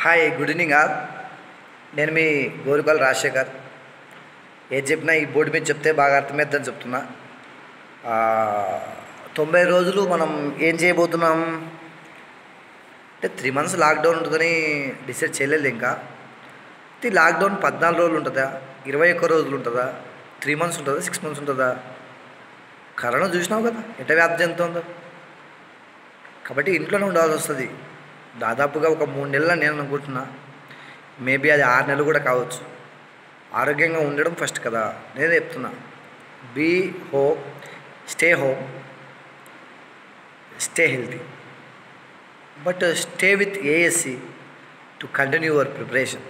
Hi good evening all నేను మీ గోరుకల్ రాజశేఖర్ ఏది చెప్పినా ఈ బోర్డు మీద చెప్తే బాగా అర్థమవుతుందని చెప్తున్నా ఆ, తొంభై రోజులు మనం ఏం చేయబోతున్నాం అంటే త్రీ మంత్స్ లాక్డౌన్ ఉంటుందని డిసైడ్ చేయలేదు ఇంకా ఈ లాక్డౌన్ పద్నాలుగు రోజులు ఉంటుందా ఇరవై ఒక్క రోజులు ఉంటుందా త్రీ మంత్స్ ఉంటుందా సిక్స్ మంత్స్ ఉంటుందా కరోనా చూసినావు కదా ఎట్ట వ్యాప్తి చెందుతుందో కాబట్టి ఇంట్లోనే ఉండాల్సి వస్తుంది దాదాపుగా ఒక మూడు నెలలు నేను అనుకుంటున్నా మేబీ అది ఆరు నెలలు కూడా కావచ్చు ఆరోగ్యంగా ఉండడం ఫస్ట్ కదా నేనే చెప్తున్నా be home stay home stay healthy but stay with ASC to continue your preparation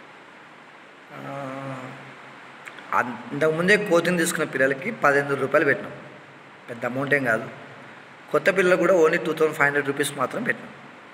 ఇంతకుముందే కోచింగ్ తీసుకున్న పిల్లలకి పదిహేను రూపాయలు పెట్టినాం పెద్ద అమౌంట్ ఏం కాదు కొత్త పిల్లలు కూడా only two thousand five hundred rupees మాత్రం పెట్టినాం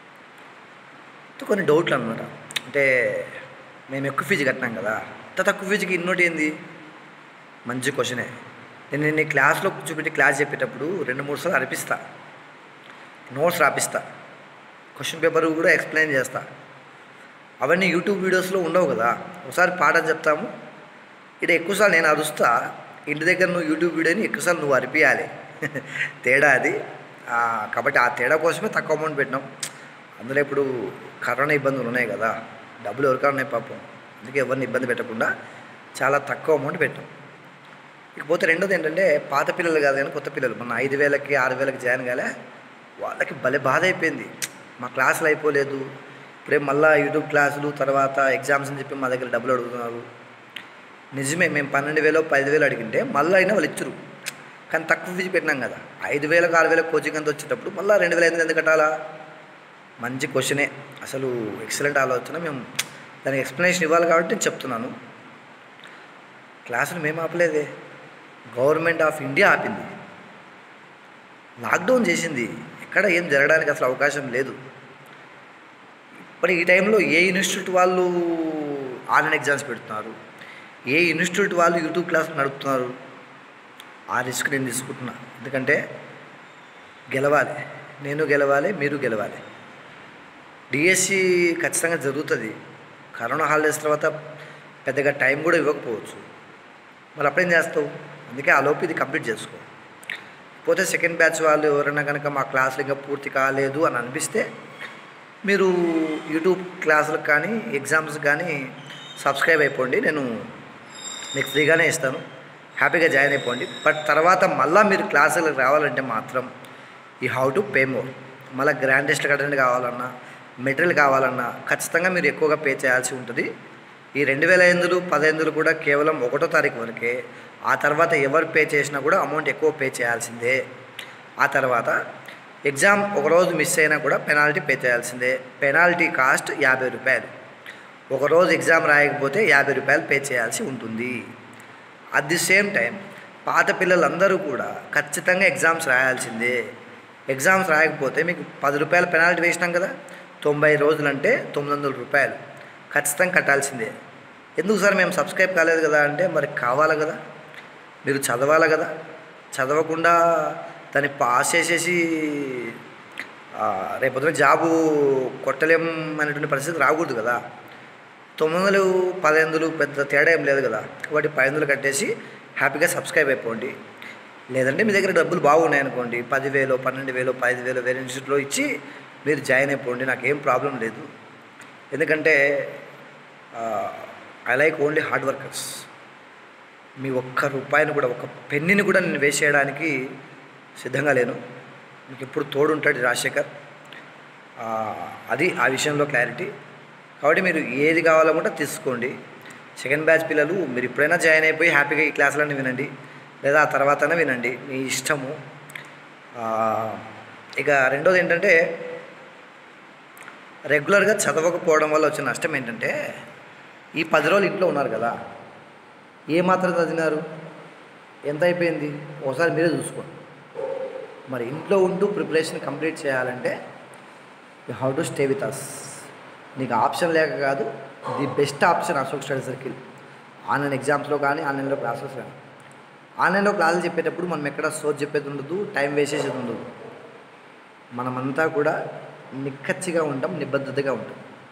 సో కొన్ని డౌట్లు అనమాట అంటే మేము ఎక్కువ ఫీజు కట్టినాం కదా ఇంత తక్కువ ఫీజుకి ఇన్నోటి ఏంది మంచి క్వశ్చనే నేను నిన్న క్లాస్లో కూర్చోబెట్టి క్లాస్ చెప్పేటప్పుడు రెండు మూడు సార్లు అనిపిస్తా నోట్స్ రాపిస్తా క్వశ్చన్ పేపర్ కూడా ఎక్స్ప్లెయిన్ చేస్తా అవన్నీ యూట్యూబ్ వీడియోస్లో ఉండవు కదా ఒకసారి పాఠం చెప్తాము ఇక్కడ ఎక్కువసార్లు నేను అరుస్తా ఇంటి దగ్గర నువ్వు యూట్యూబ్ వీడియోని ఎక్కువసార్లు నువ్వు అరిపియాలి తేడా అది ఆ, కాబట్టి ఆ తేడా కోసమే తక్కువ అమౌంట్ పెట్టినాం అందులో ఇప్పుడు కరోనా ఇబ్బందులు ఉన్నాయి కదా డబ్బులు ఎవరికైనా ఉన్నాయి పాపం అందుకే ఎవరిని ఇబ్బంది పెట్టకుండా చాలా తక్కువ అమౌంట్ పెట్టాం ఇకపోతే రెండోది ఏంటంటే పాత పిల్లలు కాదు కానీ కొత్త పిల్లలు మన ఐదు వేలకి ఆరు వేలకి జాయిన్ కాలే వాళ్ళకి భలే బాధ అయిపోయింది మా క్లాసులు అయిపోలేదు ఇప్పుడే మళ్ళీ యూట్యూబ్ క్లాసులు తర్వాత ఎగ్జామ్స్ అని చెప్పి మా దగ్గర డబ్బులు అడుగుతున్నారు నిజమే మేము పన్నెండు వేలు పది వేలు అడిగింటే మళ్ళీ అయినా వాళ్ళు ఇచ్చరు కానీ తక్కువ ఫీజు పెట్టినాం కదా ఐదు వేలకు ఆరు వేలకు కోచింగ్ అంతా వచ్చేటప్పుడు మళ్ళీ రెండు వేల ఐదు ఎందుకు కట్టాలా మంచి క్వశ్చనే అసలు ఎక్సలెంట్ ఆలోచన మేము దానికి ఎక్స్ప్లెనేషన్ ఇవ్వాలి కాబట్టి నేను చెప్తున్నాను క్లాసులు మేము ఆపలేదే గవర్నమెంట్ ఆఫ్ ఇండియా ఆపింది లాక్డౌన్ చేసింది ఎక్కడ ఏం జరగడానికి అసలు అవకాశం లేదు మరి ఈ టైంలో ఏ ఇన్స్టిట్యూట్ వాళ్ళు ఆన్లైన్ ఎగ్జామ్స్ పెడుతున్నారు ఏ ఇన్స్టిట్యూట్ వాళ్ళు యూట్యూబ్ క్లాసులు నడుపుతున్నారు ఆ రిస్క్ నేను తీసుకుంటున్నా ఎందుకంటే గెలవాలి నేను గెలవాలి మీరు గెలవాలి డిఎస్సి ఖచ్చితంగా జరుగుతుంది కరోనా హాలిడేస్ తర్వాత పెద్దగా టైం కూడా ఇవ్వకపోవచ్చు మరి అప్పుడేం చేస్తావు అందుకే ఆ లోపు ఇది కంప్లీట్ చేసుకో పోతే సెకండ్ బ్యాచ్ వాళ్ళు ఎవరైనా కనుక మా క్లాసులు ఇంకా పూర్తి కాలేదు అని అనిపిస్తే మీరు యూట్యూబ్ క్లాసులకు కానీ ఎగ్జామ్స్ కానీ సబ్స్క్రైబ్ అయిపోండి నేను మీకు ఫ్రీగానే ఇస్తాను హ్యాపీగా జాయిన్ అయిపోండి బట్ తర్వాత మళ్ళీ మీరు క్లాసులకు రావాలంటే మాత్రం ఈ హౌ టు పే మోర్ మళ్ళీ గ్రాండెస్ట్ అటెండ్ కావాలన్నా మెటీరియల్ కావాలన్నా ఖచ్చితంగా మీరు ఎక్కువగా పే చేయాల్సి ఉంటుంది ఈ రెండు వేల ఐదులు పదహైదులు కూడా కేవలం ఒకటో తారీఖు వరకే ఆ తర్వాత ఎవరు పే చేసినా కూడా అమౌంట్ ఎక్కువ పే చేయాల్సిందే ఆ తర్వాత ఎగ్జామ్ ఒకరోజు మిస్ అయినా కూడా పెనాల్టీ పే చేయాల్సిందే పెనాల్టీ కాస్ట్ యాభై రూపాయలు ఒకరోజు ఎగ్జామ్ రాయకపోతే యాభై రూపాయలు పే చేయాల్సి ఉంటుంది అట్ ది సేమ్ టైం పాత పిల్లలందరూ కూడా ఖచ్చితంగా ఎగ్జామ్స్ రాయాల్సిందే ఎగ్జామ్స్ రాయకపోతే మీకు పది రూపాయల పెనాల్టీ వేసినాం కదా తొంభై రోజులంటే తొమ్మిది వందల రూపాయలు ఖచ్చితంగా కట్టాల్సిందే ఎందుకు సార్ మేము సబ్స్క్రైబ్ కాలేదు కదా అంటే మరి కావాలి కదా మీరు చదవాలి కదా చదవకుండా దాన్ని పాస్ చేసేసి ఆ, రేపొద్దున జాబు కొట్టలేం అనేటువంటి పరిస్థితి రాకూడదు కదా తొమ్మిది వందలు పదిహేనులు పెద్ద తేడా ఏం లేదు కదా కాబట్టి పదిహేనులు కట్టేసి హ్యాపీగా సబ్స్క్రైబ్ అయిపోండి లేదంటే మీ దగ్గర డబ్బులు బాగున్నాయి అనుకోండి పదివేలు పన్నెండు వేలు పదిహేను వేలు వేరే ఇన్స్టిట్యూట్లో ఇచ్చి మీరు జాయిన్ అయిపోండి నాకేం ప్రాబ్లం లేదు ఎందుకంటే I like only hard workers మీ ఒక్క రూపాయిని కూడా ఒక పెన్నిని కూడా నేను వేసేయడానికి సిద్ధంగా లేను మీకు ఎప్పుడు తోడుంటాడు రాజశేఖర్ ఆ, అది ఆ విషయంలో క్లారిటీ కాబట్టి మీరు ఏది కావాలో కూడా తీసుకోండి సెకండ్ బ్యాచ్ పిల్లలు మీరు ఎప్పుడైనా జాయిన్ అయిపోయి హ్యాపీగా ఈ క్లాసులన్నీ వినండి లేదా ఆ తర్వాతనే వినండి మీ ఇష్టము ఆ, ఇక రెండోది ఏంటంటే రెగ్యులర్గా చదవకపోవడం వల్ల వచ్చిన నష్టం ఏంటంటే ఈ పది రోజులు ఇంట్లో ఉన్నారు కదా ఏ మాత్రం చదివినారు ఎంత అయిపోయింది ఒకసారి మీరే చూసుకోండి మరి ఇంట్లో ఉంటూ ప్రిపరేషన్ కంప్లీట్ చేయాలంటే you how to stay with us నీకు ఆప్షన్ లేక కాదు the best option Ashok study circle online ఎగ్జామ్స్లో కానీ ఆన్లైన్లో క్లాసెస్ కానీ ఆన్లైన్లో క్లాసులు చెప్పేటప్పుడు మనం ఎక్కడ సోచ్ చెప్పేది ఉండదు టైం వేస్ట్ చేసేది ఉండదు మనమంతా కూడా నిక్కచ్చిగా ఉంటాం నిబద్ధతగా ఉంటాం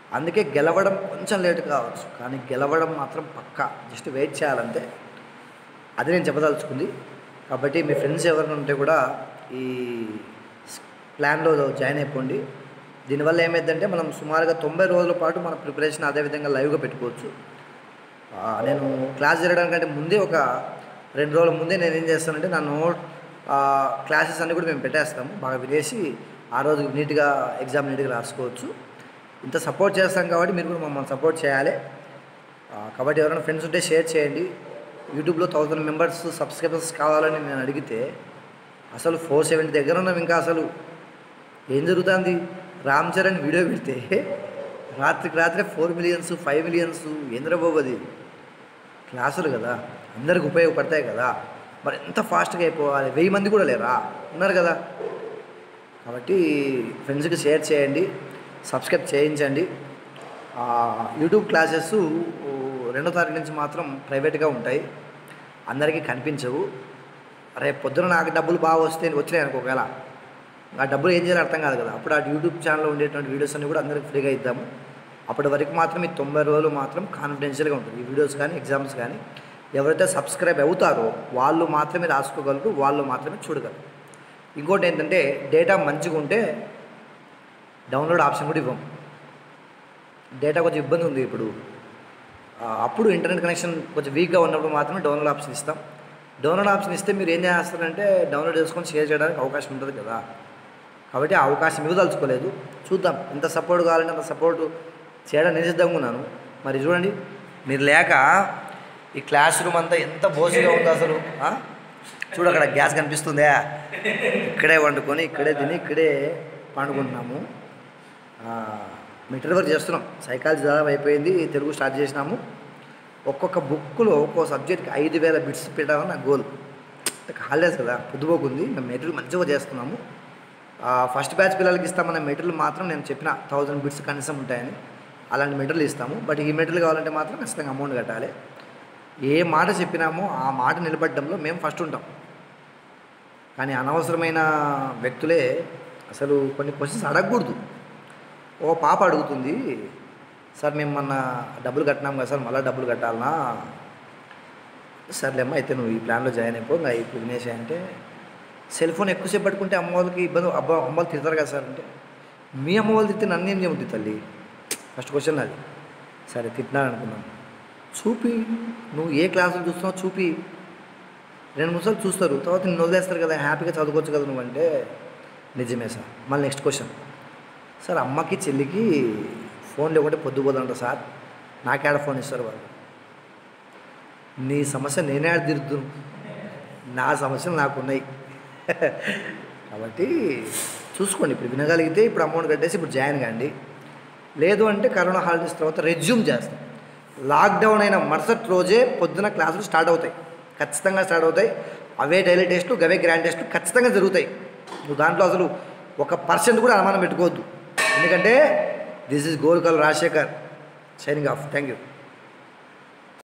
అందుకే గెలవడం కొంచెం లేట్ కావచ్చు కానీ గెలవడం మాత్రం పక్కా జస్ట్ వెయిట్ చేయాలంతే అది నేను చెప్పదలుచుకుంది కాబట్టి మీ ఫ్రెండ్స్ ఎవరైనా ఉంటే కూడా ఈ స్- ప్లాన్లో జాయిన్ అయిపోండి దీనివల్ల ఏమైందంటే మనం సుమారుగా తొంభై రోజుల పాటు మన ప్రిపరేషన్ అదేవిధంగా లైవ్గా పెట్టుకోవచ్చు ఆ, నేను క్లాస్ జరగడానికంటే ముందే ఒక రెండు రోజుల ముందే నేను ఏం చేస్తానంటే నా నోట్ క్లాసెస్ అన్నీ కూడా మేము పెట్టేస్తాము బాగా వినేసి ఆ రోజు నీట్గా ఎగ్జామ్ నీట్గా రాసుకోవచ్చు ఇంత సపోర్ట్ చేస్తాం కాబట్టి మీరు కూడా మమ్మల్ని సపోర్ట్ చేయాలి ఆ, కాబట్టి ఎవరైనా ఫ్రెండ్స్ ఉంటే షేర్ చేయండి యూట్యూబ్లో థౌజండ్ మెంబర్స్ సబ్స్క్రైబర్స్ కావాలని నేను అడిగితే అసలు ఫోర్ సెవెంటీ దగ్గర ఉన్నాం ఇంకా అసలు ఏం జరుగుతుంది రామ్ చరణ్ వీడియో పెడితే రాత్రికి రాత్రే ఫోర్ మిలియన్స్ ఫైవ్ మిలియన్స్ ఏంద్రబోబది క్లాసులు కదా అందరికి ఉపయోగపడతాయి కదా మరి ఎంత ఫాస్ట్గా అయిపోవాలి వెయ్యి మంది కూడా లేరా ఉన్నారు కదా కాబట్టి ఫ్రెండ్స్కి షేర్ చేయండి సబ్స్క్రైబ్ చేయించండి ఆ, యూట్యూబ్ క్లాసెస్ రెండో తారీఖు నుంచి మాత్రం ప్రైవేట్గా ఉంటాయి అందరికీ కనిపించవు రేపు పొద్దున నాకు డబ్బులు బాగా వస్తే వచ్చినాయి అనుకో ఒకవేళ ఆ డబ్బులు ఏం చేయాలో అర్థం కాదు కదా అప్పుడు ఆ యూట్యూబ్ ఛానల్లో ఉండేటువంటి వీడియోస్ అన్ని కూడా అందరికి ఫ్రీగా ఇద్దాము అప్పటి వరకు మాత్రం ఈ తొంభై రోజులు మాత్రం కాన్ఫిడెన్షియల్గా ఉంటుంది ఈ వీడియోస్ కానీ ఎగ్జామ్స్ కానీ ఎవరైతే సబ్స్క్రైబ్ అవుతారో వాళ్ళు మాత్రమే రాసుకోగలరు వాళ్ళు మాత్రమే చూడగలరు ఇంకోటి ఏంటంటే డేటా మంచిగా ఉంటే డౌన్లోడ్ ఆప్షన్ కూడా ఇవ్వం డేటా కొంచెం ఇబ్బంది ఉంది ఇప్పుడు ఆ, అప్పుడు ఇంటర్నెట్ కనెక్షన్ కొంచెం వీక్గా ఉన్నప్పుడు మాత్రమే డౌన్లోడ్ ఆప్షన్ ఇస్తాం డౌన్లోడ్ ఆప్షన్ ఇస్తే మీరు ఏం చేస్తారంటే డౌన్లోడ్ చేసుకొని షేర్ చేయడానికి అవకాశం ఉంటుంది కదా కాబట్టి ఆ అవకాశం ఇవ్వదలుచుకోలేదు చూద్దాం ఎంత సపోర్ట్ కావాలంటే అంత సపోర్ట్ చేయడం నేను సిద్ధంగా ఉన్నాను మరి చూడండి మీరు లేక ఈ క్లాస్ రూమ్ అంతా ఎంత బోసిగా ఉందో అసలు ఆ? చూడు అక్కడ గ్యాస్ కనిపిస్తుందా ఇక్కడే వండుకొని ఇక్కడే తిని ఇక్కడే పండుకుంటున్నాము మెటీరియల్ వర్క్ చేస్తున్నాం సైకాలజీ దాదాపు అయిపోయింది తెలుగు స్టార్ట్ చేసినాము ఒక్కొక్క బుక్లో ఒక్కో సబ్జెక్ట్కి ఐదు వేల బిట్స్ పెట్టాలని నా గోల్ హాలిడేస్ కదా పొద్దుపోకుంది మేము మెటీరియల్ మంచిగా చేస్తున్నాము ఫస్ట్ బ్యాచ్ పిల్లలకి ఇస్తామన్న మెటీరియల్ మాత్రం నేను చెప్పిన థౌజండ్ బిట్స్ కనీసం ఉంటాయని అలాంటి మెటీరియల్ ఇస్తాము బట్ ఈ మెటీరియల్ కావాలంటే మాత్రం ఖచ్చితంగా అమౌంట్ కట్టాలి ఏ మాట చెప్పినామో ఆ మాట నిలబడడంలో మేము ఫస్ట్ ఉంటాం కానీ అనవసరమైన వ్యక్తులే అసలు కొన్ని క్వశ్చన్స్ అడగకూడదు ఓ పాప అడుగుతుంది సార్ మేము మొన్న డబ్బులు కట్టినాం కదా సార్ మళ్ళీ డబ్బులు కట్టాలనా సర్లేమ్మా అయితే నువ్వు ఈ ప్లాన్లో జాయిన్ అయిపో ఇంకా ఇప్పుడు వినేసి అంటే సెల్ ఫోన్ ఎక్కువసేపు పట్టుకుంటే అమ్మ వాళ్ళకి ఇబ్బంది అబ్బా అమ్మ వాళ్ళు తిడతారు కదా సార్ అంటే మీ అమ్మ వాళ్ళు తిడితే నన్ను ఏం చేయమంటుంది తల్లి ఫస్ట్ క్వశ్చన్ అది సరే తిట్టినాను అనుకున్నాను చూపి నువ్వు ఏ క్లాసులు చూస్తున్నావు చూపి రెండు మూడు సార్లు చూస్తారు తర్వాత నిన్ను వదిలేస్తారు కదా హ్యాపీగా చదువుకోవచ్చు కదా నువ్వు అంటే నిజమే సార్ మళ్ళీ నెక్స్ట్ క్వశ్చన్ సార్ అమ్మకి చెల్లికి ఫోన్ లేకుంటే పొద్దుపోదంట సార్ నాకేడ ఫోన్ ఇస్తారు వాళ్ళు నీ సమస్య నేనే ఆడ తిరుగుతును నా సమస్యలు నాకున్నాయి కాబట్టి చూసుకోండి ఇప్పుడు వినగలిగితే ఇప్పుడు అమౌంట్ కట్టేసి ఇప్పుడు జాయిన్ కాండి లేదు అంటే కరోనా హాలిడేస్ తర్వాత రెజ్యూమ్ చేస్తాం లాక్డౌన్ అయిన మరుసటి రోజే పొద్దున క్లాసులు స్టార్ట్ అవుతాయి ఖచ్చితంగా స్టార్ట్ అవుతాయి అవే డైలీ టెస్ట్లు అవే గ్రాండ్ టెస్ట్లు ఖచ్చితంగా జరుగుతాయి నువ్వు దాంట్లో అసలు ఒక పర్సెంట్ కూడా అనుమానం పెట్టుకోవద్దు ఎందుకంటే దిస్ ఇస్ గోల్కల్ Rajasekhar shining of thank you